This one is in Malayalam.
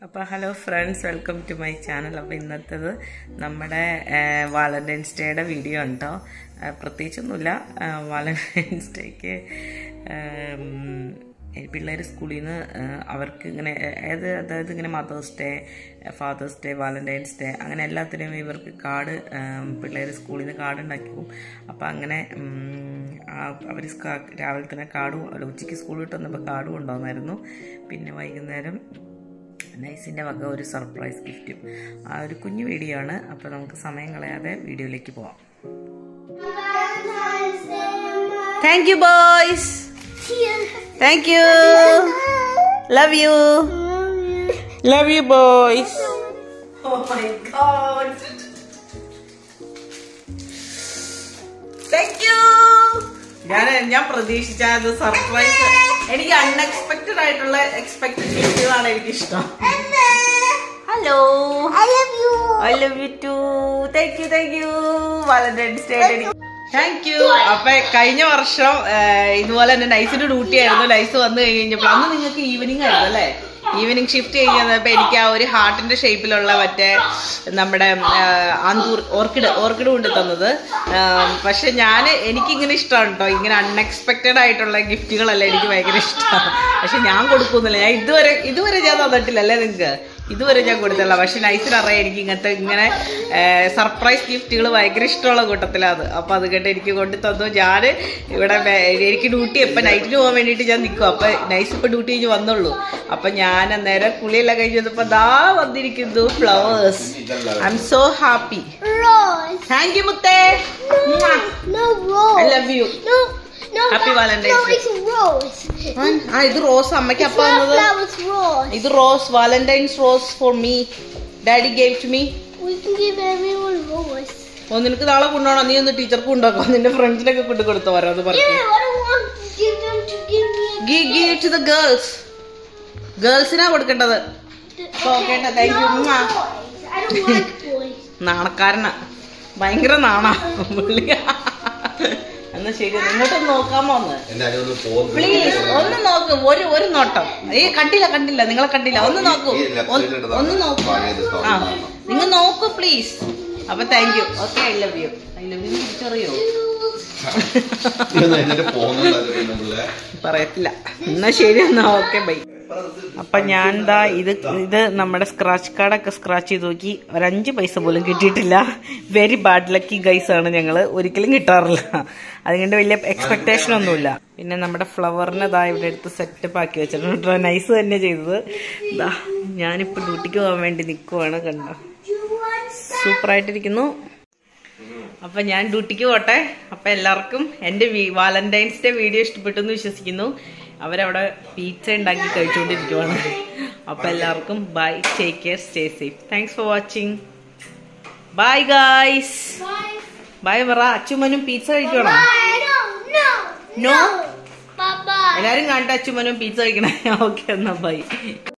അപ്പോൾ hello friends welcome to my channel അപ്പോൾ ഇന്നത്തേത് നമ്മുടെ വാലന്റൈൻസ് ഡേയുടെ വീഡിയോ ഉണ്ടോ പ്രത്യേകിച്ചൊന്നുമില്ല വാലന്റൈൻസ് ഡേക്ക് പിള്ളേർ സ്കൂളിൽ നിന്ന് അവർക്ക് ഇങ്ങനെ ഏത് അതായത് ഇങ്ങനെ mother's day father's day Valentine's day അങ്ങനെ എല്ലാത്തിനും ഇവർക്ക് കാർഡ് പിള്ളേർ സ്കൂളിൽ നിന്ന് കാർഡ് ഉണ്ടാക്കി പോകും അപ്പോൾ അങ്ങനെ അവർ രാവിലെ തന്നെ കാർഡും അല്ല ഉച്ചയ്ക്ക് സ്കൂൾ വിട്ട് വന്നപ്പോൾ കാർഡും കൊണ്ടുവന്നായിരുന്നു പിന്നെ വൈകുന്നേരം നൈസിൻ്റെ വക ഒരു സർപ്രൈസ് ഗിഫ്റ്റും ആ ഒരു കുഞ്ഞു വീഡിയോ ആണ് അപ്പോൾ നമുക്ക് സമയം കളയാതെ വീഡിയോയിലേക്ക് പോവാം thank you boys thank you love you love you boys oh my God thank you ഞാൻ ഞാൻ പ്രതീക്ഷിച്ച അത് സർപ്രൈസ് എനിക്ക് അൺഎക്സ്പെക്ടഡ് ആയിട്ടുള്ള എക്സ്പെക്ടഡ് ഗിഫ്റ്റുകളാണ് എനിക്ക് ഇഷ്ടം hello I love you. I love you too thank you thank you Valentine's day thank you അപ്പൊ കഴിഞ്ഞ വർഷം ഏഹ്, ഇതുപോലെ തന്നെ നൈസിന്റെ ഡ്യൂട്ടി ആയിരുന്നു നൈസ് വന്നു കഴിഞ്ഞപ്പോൾ അന്ന് നിങ്ങൾക്ക് ഈവനിങ് ആയിരുന്നു അല്ലേ ഈവനിങ് ഷിഫ്റ്റ് കഴിഞ്ഞപ്പോ എനിക്ക് ആ ഒരു ഹാർട്ടിന്റെ ഷേപ്പിലുള്ള മറ്റേ നമ്മുടെ ആന്തൂർ ഓർക്കിഡ് ഓർക്കിഡ് കൊണ്ട് തന്നത് ആം, പക്ഷെ ഞാൻ എനിക്കിങ്ങനെ ഇഷ്ടമാണ് കേട്ടോ ഇങ്ങനെ അൺഎക്സ്പെക്റ്റഡ് ആയിട്ടുള്ള ഗിഫ്റ്റുകളല്ല എനിക്ക് ഭയങ്കര ഇഷ്ടമാണ് പക്ഷെ ഞാൻ കൊടുക്കുന്നില്ല ഞാൻ ഇതുവരെ ഇതുവരെ ഞാൻ തന്നിട്ടില്ലല്ലേ നിങ്ങൾക്ക് ഇതുവരെ ഞാൻ കൊടുത്തില്ല പക്ഷെ നൈസിന് അറിയാം എനിക്ക് ഇങ്ങനത്തെ ഇങ്ങനെ സർപ്രൈസ് ഗിഫ്റ്റുകൾ ഭയങ്കര ഇഷ്ടമുള്ള കൂട്ടത്തിലാണ് അപ്പൊ അത് കേട്ട് എനിക്ക് കൊണ്ട് തന്നു ഞാൻ ഇവിടെ വേ- എനിക്ക് ഡ്യൂട്ടി ഇപ്പൊ നൈറ്റിന് പോകാൻ വേണ്ടിയിട്ട് ഞാൻ നിൽക്കും അപ്പൊ നൈസ് ഇപ്പൊ ഡ്യൂട്ടി കഴിഞ്ഞ് വന്നുള്ളൂ അപ്പൊ ഞാൻ അന്നേരം കുളിയെല്ലാം കഴിഞ്ഞപ്പോ ദാ വന്നിരിക്കുന്നു flowers I am so happy Rose. Thank you മുത്തേ No rose. I love you No, no. Happy no, Valentine's No, Day. it's rose. ആ ഇത് റോസ് അമ്മയ്ക്ക് അപ്പ വന്നത് Flowers rose. ഇത് rose Valentine's rose for me daddy gave to me We can give everyone rose. ഓ നിനക്ക് നാളെ കൊണ്ടുപോകണം നീ ഒന്ന് ടീച്ചർക്ക് കൊണ്ടുപോക്കോ നിന്റെ ഫ്രണ്ട്സിനൊക്കെ കൊണ്ട് കൊടുത്തോ വരാം അത് പറഞ്ഞു Yeah, I don't want to give them to give me a give give to the girls ഗേൾസിനാ കൊടുക്കേണ്ടത് Okay, ട്ടാ, thank you. No, Mwah. boys. I don't like boys. നാണക്കാരനാ ഭയങ്കര നാണാ പുള്ളി എന്നാ ശരി ഇങ്ങോട്ടൊന്ന് നോക്കാമോ ഒന്ന് എന്തായാലും ഒന്ന് പോകുന്നു പ്ലീസ് ഒന്ന് നോക്ക് ഒരു ഒരു നോട്ടം ഏ കണ്ടില്ല കണ്ടില്ല നിങ്ങളെ കണ്ടില്ല ഒന്ന് നോക്കൂ ഈ left ഒന്ന് side ഇട്ടതാണ്. ഒന്ന് നോക്കൂ വാങ്ങിയത് store ആ ൽ നിന്നാണ്. നിങ്ങൾ നോക്കൂ പ്ലീസ് അപ്പൊ thank you okay I love you I love you തിരിച്ചറിയോ ഇതൊന്നും എന്നിട്ട് പോകുന്നുണ്ടല്ലോ പിന്നെ പിള്ളേ. പറയത്തില്ല എന്നാ ശരി എന്നാ ഓക്കെ ബൈ അപ്പൊ ഞാൻ ദാ ഇത് ഇത് നമ്മുടെ സ്ക്രാച്ച് കാർഡൊക്കെ സ്ക്രാച്ച് ചെയ്ത് നോക്കി ഒരഞ്ച് പൈസ പോലും കിട്ടിയിട്ടില്ല വെരി ബാഡ് ലക്കി ഗൈസ് ആണ് ഞങ്ങള് ഒരിക്കലും കിട്ടാറില്ല അതുകൊണ്ട് വലിയ എക്സ്പെക്ടേഷൻ ഒന്നുമില്ല പിന്നെ നമ്മുടെ ഫ്ലവറിനെ ദാ ഇവിടെ എടുത്ത് സെറ്റപ്പ് ആക്കി വെച്ചിട്ടുണ്ട് നൈസ് തന്നെ ചെയ്തത് ദാ ഞാനിപ്പോ ഡ്യൂട്ടിക്ക് പോകാൻ വേണ്ടി നിൽക്കുവാണ് കണ്ടോ സൂപ്പറായിട്ടിരിക്കുന്നു അപ്പൊ ഞാൻ ഡ്യൂട്ടിക്ക് പോട്ടെ അപ്പൊ എല്ലാവർക്കും എന്റെ വാലന്റൈൻസ് ഡേ വീഡിയോ ഇഷ്ടപ്പെട്ടു എന്ന് വിശ്വസിക്കുന്നു അവരവിടെ പീച്ച ഉണ്ടാക്കി കഴിച്ചുകൊണ്ടിരിക്കുവാണ് അപ്പൊ എല്ലാവർക്കും bye take care stay safe thanks for watching bye guys Bye. Bye പറ അച്ചുമനും പീച്ച കഴിക്കണം Bye. No, no. No? Bye bye. എല്ലാരും കണ്ട അച്ചുമനും പീച്ച കഴിക്കണേ ഓക്കെ എന്നാ ബൈ